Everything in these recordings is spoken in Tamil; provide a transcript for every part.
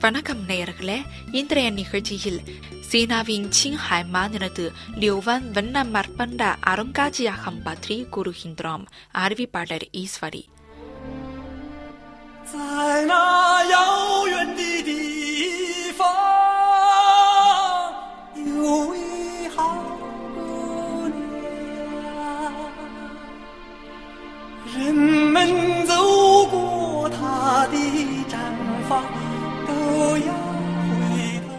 வணக்கம் நேயர்களே இன்றைய நிகழ்ச்சியில் சீனாவின் சிங்ஹாய் மாநிலத்து லியோவான் வண்ண மற்பண்ட அருங்காட்சியகம் பற்றி கூறுகின்றோம் அறிவிப்பாளர் ஈஸ்வரி 在那遥远的地方，有一好姑娘，人们走过她的毡房，都要回头。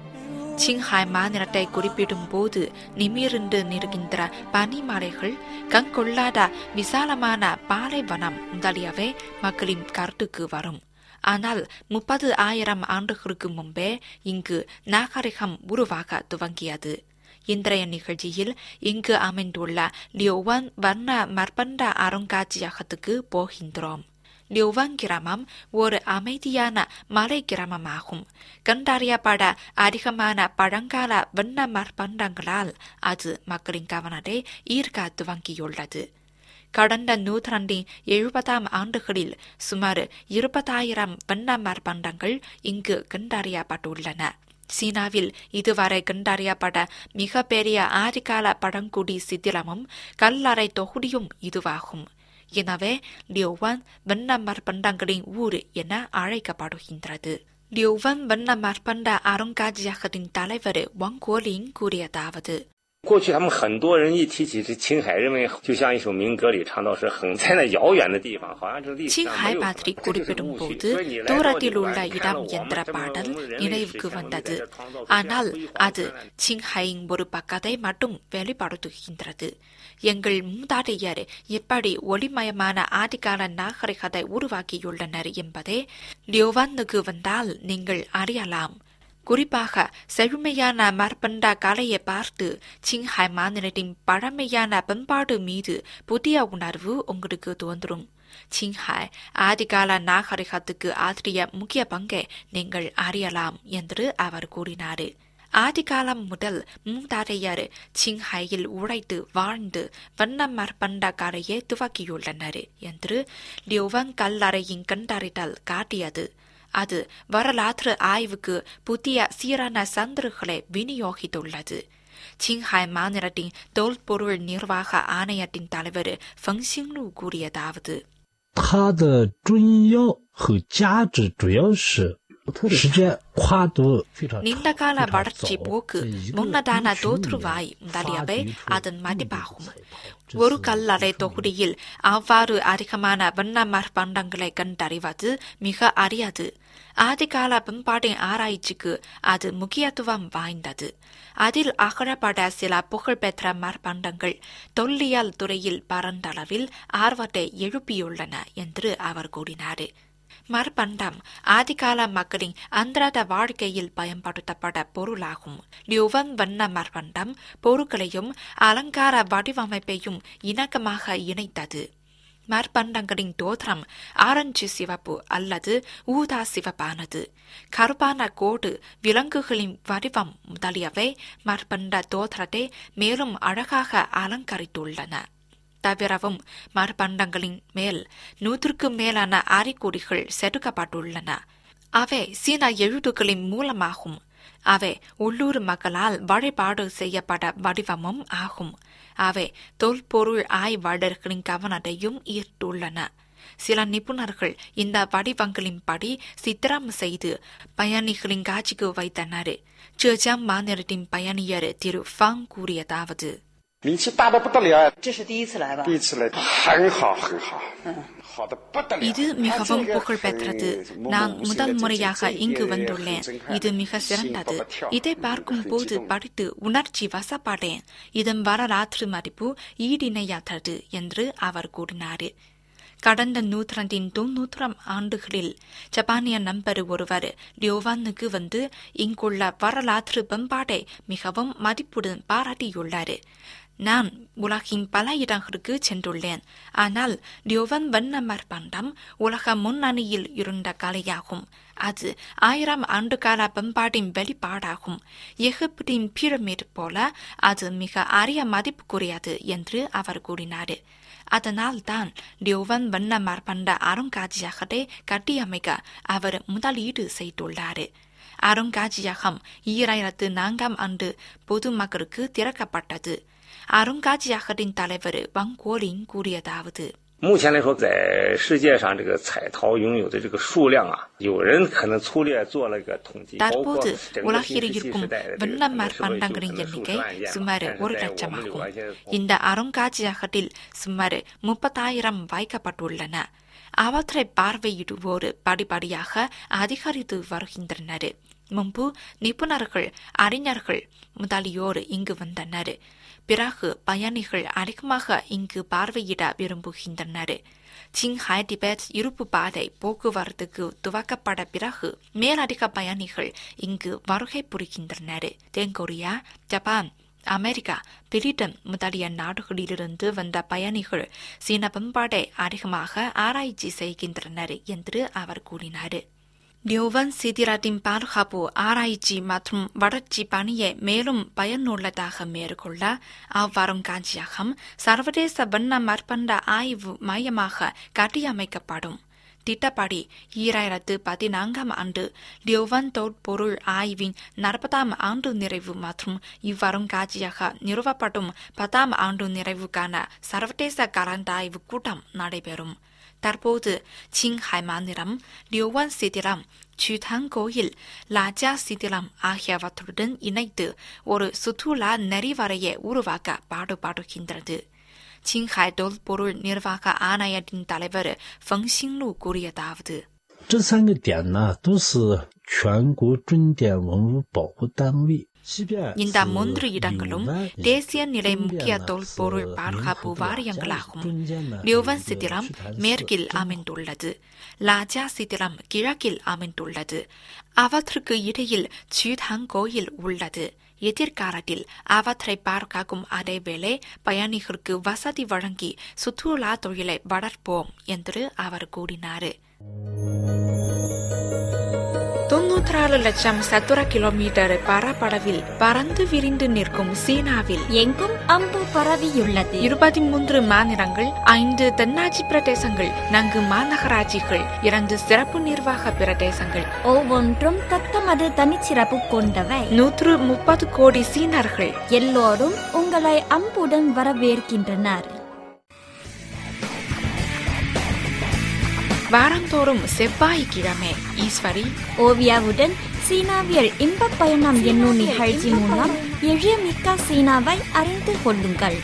சிங்ஹாய் மாநிலத்தை குறிப்பிடும் போது நிமிர்ந்து நிற்கின்ற பனிமலைகள் கண்கொள்ளாத விசாலமான பாலைவனம் முதலியவை மக்களின் கருத்துக்கு வரும் ஆனால் முப்பது ஆயிரம் ஆண்டுகளுக்கு முன்பே இங்கு நாகரிகம் உருவாக துவங்கியது இன்றைய நிகழ்ச்சியில் இங்கு அமைந்துள்ள லியோவான் வர்ண மர்பண்ட அருங்காட்சியகத்துக்கு போகின்றோம் லியோவான் கிராமம் ஒரு அமைதியான மலை கிராமமாகும் கண்டறியப்பட அதிகமான பழங்கால வண்ண மற்பண்டங்களால் அது மக்களின் கவனத்தை ஈர்க்க துவங்கியுள்ளது கடந்த நூற்றாண்டின் எழுபதாம் ஆண்டுகளில் சுமார் இருபதாயிரம் வண்ண மற்பண்டங்கள் இங்கு கண்டறியப்பட்டுள்ளன சீனாவில் இதுவரை கண்டறியப்பட்ட மிகப்பெரிய ஆதிகால பழங்குடி சித்திரமும் கல்லறை தொகுதியும் இதுவாகும் எனவே லியோவான் வண்ண மற்பண்டங்களின் ஊர் என அழைக்கப்படுகின்றது லியோவான் வண்ண மற்பண்ட அருங்காட்சியகத்தின் தலைவர் வாங் கோலிங் கூறியதாவது 过去他们很多人一提起这青海，认为就像一首民歌里唱到是很在那遥远的地方，好像这历史上没 சிங்ஹாய் 有 பற்றி 这就是 குறிப்பிடும் 误 போது 区。所以你来到 தூரத்தில் 里 உள்ள 边，你看 இடம் 到我 என்ற 们这么 பாடல் 文人历 நினைவுக்கு 史上 வந்தது 在这创造出这样 ஆனால் 辉煌 அது 灿烂 சிங்ஹாயின் ஒரு பக்கத்தை மட்டும் வெளிப்படுத்துகின்றது எங்கள் மூதாதையர் எப்படி ஒளிமயமான ஆதிகால நாகரிகத்தை உருவாக்கியுள்ளனர் என்பதை லியோவானுக்கு வந்தால் நீங்கள் அறியலாம் குறிப்பாக செழுமையான மற்பண்ட கலையை பார்த்து சிங்ஹாய் மாநிலத்தின் பழமையான பண்பாடு மீது புதிய உணர்வு உங்களுக்கு தோன்றும் சிங்ஹாய் ஆதிகால நாகரிகத்துக்கு ஆற்றிய முக்கிய பங்கை நீங்கள் அறியலாம் என்று அவர் கூறினார் ஆதிகாலம் முதல் மூதாதையர் சிங்ஹாயில் உழைத்து வாழ்ந்து வண்ண மற்பண்ட கலையை துவக்கியுள்ளனர் என்று லியோவன் கல்லறையின் கண்டறிதல் காட்டியது அது வரலாற்று ஆய்வுக்கு புதிய சீரான சந்தர்களை விநியோகித்துள்ளது சிங்ஹாய் மாநிலத்தின் தொல்பொருள் நிர்வாக ஆணையத்தின் தலைவர் ஃபங் சிங்லு கூறியதாவது 它的重要和价值主要是时间跨度非常长 நீண்டகால 非常 வளர்ச்சி 早 போக்கு 这一个 முன்னதான 地区里 தோற்றுவாய் 面 முதலியவை 发掘出 அதன் 那么多的 மதிப்பாகும் 财宝这 ஒரு 是 கல்லறை 非常 தொகுதியில் அவ்வாறு அதிகமான வண்ண மற்பண்டங்களை கண்டறிவது மிக அரியது ஆதிகால பண்பாட்டின் ஆராய்ச்சிக்கு அது முக்கியத்துவம் வாய்ந்தது அதில் அகழப்பட சில புகழ்பெற்ற மற்பண்டங்கள் தொல்லியல் துறையில் பரந்தளவில் ஆர்வத்தை எழுப்பியுள்ளன என்று அவர் கூறினார் மற்பண்டம் ஆதிகால மக்களின் அன்றாட வாழ்க்கையில் பயன்படுத்தப்பட பொருளாகும் லியுவன் வண்ண மற்பண்டம் பொருட்களையும் அலங்கார வடிவமைப்பையும் இணக்கமாக இணைத்தது மற்பண்டங்களின் தோற்றம் ஆரஞ்சு சிவப்பு அல்லது ஊதா சிவப்பானது கருப்பான கோடு விலங்குகளின் வடிவம் முதலியவை மற்பண்ட தோற்றத்தை மேலும் அழகாக அலங்கரித்துள்ளன தவிரவும் மரபண்டங்களின் மேல் நூற்றுக்கு மேலான அறிகுறிகள் செதுக்கப்பட்டுள்ளன அவை சீன எழுத்துக்களின் மூலமாகும் அவை உள்ளூர் மக்களால் வழிபாடு செய்யப்பட வடிவமும் ஆகும் அவை தொல்பொருள் ஆய்வாளர்களின் கவனத்தையும் ஈர்த்துள்ளன சில நிபுணர்கள் இந்த வடிவங்களின்படி சித்திரம் செய்து பயணிகளின் காட்சிக்கு வைத்தனர் ஜெஜாம் மாநிலத்தின் பயணியர் திரு ஃபாங் கூறியதாவது 名气大的不得了， 这是第一次来吧？ 第一次来，很好很好，好的不得了。 இது 它 மிகவும் 这个 புகழ் பெற்றது 很某 நான் 某 முதல் 些 முறையாக 这这 இங்கு 这 வந்துள்ளேன் 很震撼 இது மிக 心 சிறந்தது 蹦蹦跳 இதை 很 பார்க்கும் 很 போது 激动 படித்து உணர்ச்சி வசப்படேன் இதன் வரலாற்று மதிப்பு ஈடிணையற்றது என்று அவர் கூறினார் கடந்த நூற்றாண்டின் தொன்னூற்றாம் ஆண்டுகளில் ஜப்பானிய நண்பர் ஒருவர் லியோவானுக்கு வந்து இங்குள்ள வரலாற்று பண்பாட்டை மிகவும் மதிப்புடன் பாராட்டியுள்ளார் நான் உலகின் பல இடங்களுக்கு சென்றுள்ளேன் ஆனால் லியோவன் வண்ண மற்பண்டம் உலக முன்னணியில் இருந்த கலையாகும் அது ஆயிரம் ஆண்டுகால பண்பாட்டின் வெளிப்பாடாகும் எகிப்தின் பிரமிட் போல அது மிக அரிய மதிப்புக்குரியது என்று அவர் கூறினார் அதனால்தான் லியோவன் வண்ண மார்பண்ட அருங்காட்சியகத்தை கட்டியமைக்க அவர் முதலீடு செய்துள்ளார் அருங்காட்சியகம் ஈராயிரத்து நான்காம் ஆண்டு பொதுமக்களுக்கு திறக்கப்பட்டது அருங்காட்சியகத்தின் தலைவர் வங் கோலிங் கூறியதாவது 目前来说，在世界上这个彩陶拥有的这个数量啊，有人可能粗略做了个统计，包括 தற்போது 整个新 உலகில் 石器 இருக்கும் 时代的这个 வெண்ணமர் 社会就可 பண்டங்களின் 能数 எண்ணிக்கை 十万件了 சுமார் 但是 ஒரு 在我们这 லட்சமாகும் 个现在 இந்த அருங்காட்சியகத்தில் சுமார் முப்பதாயிரம் வைக்கப்பட்டுள்ளன அவற்றை பார்வையிடுவோர் படிப்படியாக அதிகரித்து வருகின்றனர் முன்பு நிபுணர்கள் அறிஞர்கள் முதலியோர் இங்கு வந்தனர் பிறகு பயணிகள் அதிகமாக இங்கு பார்வையிட விரும்புகின்றனர் சிங்ஹாய் டிபெட் இருப்பு பாதை போக்குவரத்துக்கு துவக்கப்பட பிறகு மேலதிக பயணிகள் இங்கு வருகை புரிகின்றனர் தென்கொரியா ஜப்பான் அமெரிக்கா பிரிட்டன் முதலிய நாடுகளிலிருந்து வந்த பயணிகள் சீன பண்பாட்டை அதிகமாக ஆராய்ச்சி செய்கின்றனர் என்று அவர் கூறினார் லியோவன் சிதிராட்டின் பாதுகாப்பு ஆராய்ச்சி மற்றும் வளர்ச்சி பணியை மேலும் பயனுள்ளதாக மேற்கொள்ள அவ்வருங்காட்சியகம் சர்வதேச வண்ண மற்பண்ட ஆய்வு மையமாக கட்டியமைக்கப்படும் திட்டப்படி ஈராயிரத்து பதினான்காம் ஆண்டு லியோவன் தொல்பொருள் ஆய்வின் நாற்பதாம் ஆண்டு நிறைவு மற்றும் இவ்வருங்காட்சியக நிறுவப்படும் பத்தாம் ஆண்டு நிறைவுக்கான சர்வதேச கலந்தாய்வு கூட்டம் நடைபெறும் தற்போது சிங்ஹாய் மாநிலம் லியோவன் சிதிலம் சுதான் கோயில் லாஜா சிதிலம் ஆகியவற்றுடன் இணைத்து ஒரு சுற்றுலா நெறிவரையை உருவாக்க பாடுபாடுகின்றது சிங்ஹாய் தொல்பொருள் நிர்வாக ஆணையத்தின் தலைவர் ஃபeng xinlu கூறியதாவது 这三个点呢，都是全国重点文物保护单位。即便 இந்த 是 மூன்று இடங்களும் 柳湾 தேசிய நிலை 中 முக்கிய 间呢 தொல்பொருள் 是 பாதுகாப்பு 联合国 வாரியங்களாகும் 中间呢 லியோவன் 有一个 சித்திரம் 石潭寺 மேற்கில் 正好 அமைந்துள்ளது லாஜா சித்திரம் கிழக்கில் அமைந்துள்ளது அவற்றுக்கு இடையில் சுதான் கோயில் உள்ளது எதிர்காலத்தில் அவற்றை பாதுகாக்கும் அதேவேளை பயணிகளுக்கு வசதி வழங்கி சுற்றுலா தொழிலை வளர்ப்போம் என்று அவர் கூறினார் தொன்னூற்றாறு லட்சம் சதுர கிலோமீட்டர் பரப்பளவில் பறந்து விரிந்து நிற்கும் சீனாவில் எங்கும் அம்பு பரவியுள்ளது இருபத்தி மூன்று மாநிலங்கள் ஐந்து தென்னாட்சி பிரதேசங்கள் நான்கு மாநகராட்சிகள் இரண்டு சிறப்பு நிர்வாக பிரதேசங்கள் ஒவ்வொன்றும் தத்தமது தனிச்சிறப்பு கொண்டவை நூற்று முப்பது கோடி சீனர்கள் எல்லோரும் உங்களை அம்புடன் வரவேற்கின்றனர் வாரந்தோறும் செவ்வாய்க்கிழமை ஈஸ்வரி ஓவியாவுடன் சீனாவியல் இன்பப் பயணம் என்னும் நிகழ்ச்சி மூலம் எழியமிக்க சீனாவை அறிந்து கொள்ளுங்கள்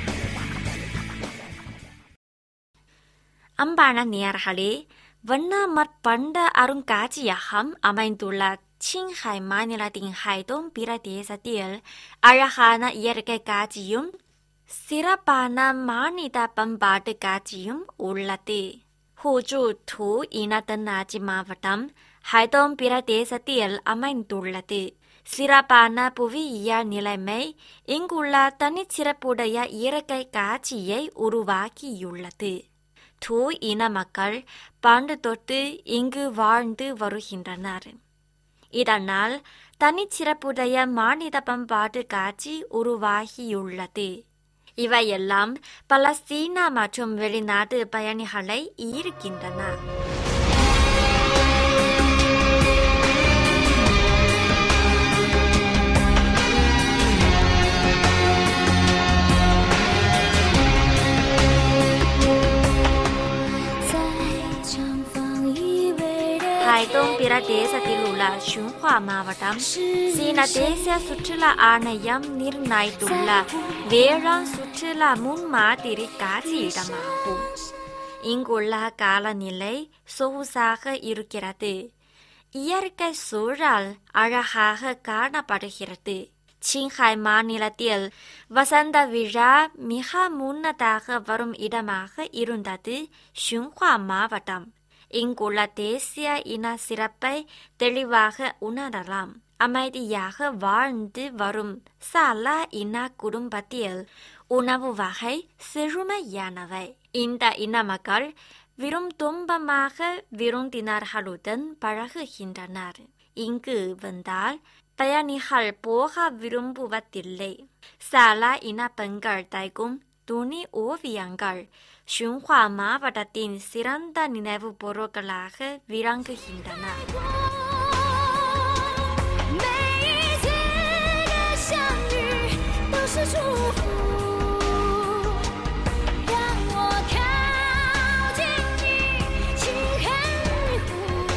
அன்பான நேயர்களே வண்ணாமற் பண்ட அருங்காட்சியகம் அமைந்துள்ள சிங்ஹாய் மாநிலத்தின் ஹைதோங் பிரதேசத்தில் அழகான இயற்கை காட்சியும் சிறப்பான மானிட பண்பாட்டு காட்சியும் உள்ளது ஹூஜு டு இனத்தன்னாட்சி மாவட்டம் ஹைதோங் பிரதேசத்தில் அமைந்துள்ளது சிறப்பான புவியியல் நிலைமை இங்குள்ள தனிச்சிறப்புடைய இயற்கை காட்சியை உருவாக்கியுள்ளது டு இன மக்கள் பண்டு தொட்டு இங்கு வாழ்ந்து வருகின்றனர் இதனால் தனிச்சிறப்புடைய மாநில பண்பாட்டு காட்சி உருவாகியுள்ளது இவையெல்லாம் பல சீனா மற்றும் வெளிநாட்டு பயணிகளை ஈர்க்கின்றன ஹைதோங் பிரதேசத்தில் உள்ள ஷுன்ஹுவா மாவட்டம் சீன தேசிய சுற்றுலா ஆணையம் நிர்ணயித்துள்ள வேளாண் சுற்றுலா முன்மாதிரி காட்சி இடமாகும் இங்குள்ள காலநிலை சொகுசாக இருக்கிறது இயற்கை சூழல் அழகாக காணப்படுகிறது சிங்ஹாய் மாநிலத்தில் வசந்த விழா மிக முன்னதாக வரும் இடமாக இருந்தது ஷுன்ஹுவா மாவட்டம் இங்குள்ள தேசிய இன சிறப்பை தெளிவாக உணரலாம் அமைதியாக வாழ்ந்து வரும் சாலா இன குடும்பத்தில் உணவு வகை சிறுமையானவை இந்த இன மக்கள் விரும் துன்பமாக விருந்தினர்களுடன் பழகுகின்றனர் இங்கு வந்தால் பயணிகள் போக விரும்புவதில்லை சாலா இன பெண்கள் தைக்கும் துணி ஓவியங்கள் ஷுன்ஹுவா மாவட்டத்தின் சிறந்த நினைவு பொருட்களாக விளங்குகின்றன 每一次的相遇都是祝福，让我靠近你，情很护，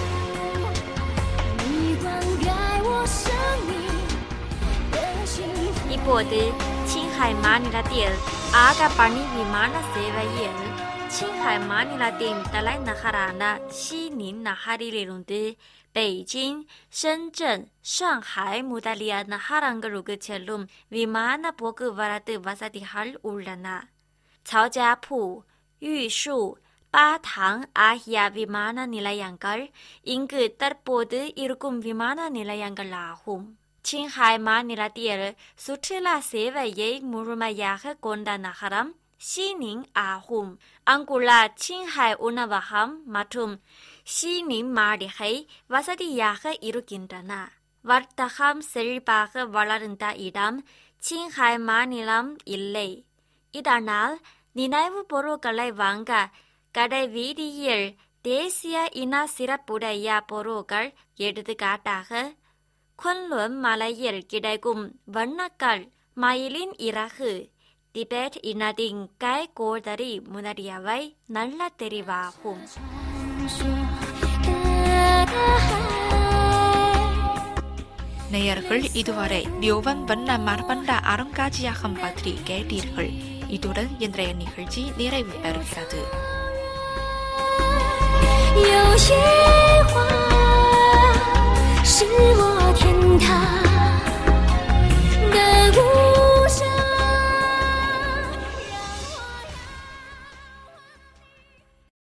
你灌溉我生命的幸福。 இப்போது சிங்ஹாய் மாநிலத்தில் ஆக பணி விமான சேவையில் சிங்ஹாய் மாநிலத்தின் தலைநகரான ஷீனின் நகரிலிருந்து பெய்ஜிங் ஷென்சன் ஷாங்காய் முதலிய நகரங்களுக்கு செல்லும் விமான போக்குவரத்து வசதிகள் உள்ளன சௌஜாபு யூஷு பாதாங் ஆகிய விமான நிலையங்கள் இங்கு தற்போது இருக்கும் விமான நிலையங்களாகும் சிங்ஹாய் மாநிலத்தில் சுற்றுலா சேவையை முழுமையாக கொண்ட நகரம் ஷீனிங் ஆகும் அங்குள்ள சிங்ஹாய் உணவகம் மற்றும் ஷீனிங் மாளிகை வசதியாக இருக்கின்றன வர்த்தகம் செழிப்பாக வளர்ந்த இடம் சிங்ஹாய் மாநிலம் இல்லை இதனால் நினைவு பொருட்களை வாங்க கடை வீதியில் தேசிய இன சிறப்புடைய பொருட்கள் எடுத்துக்காட்டாக குன்லுன் மலையில் கிடைக்கும் வண்ணக்கல் மயிலின் இறகு திபெத் இனத்தின் கை கோதரி முதலியவை நல்ல தெரிவாகும் 的海。 நேயர்கள் இதுவரை லியோவன் வண்ண மரபண்ட அருங்காட்சியகம் பற்றி கேட்டீர்கள் இத்துடன் இன்றைய நிகழ்ச்சி நிறைவு பெறுகிறது 有些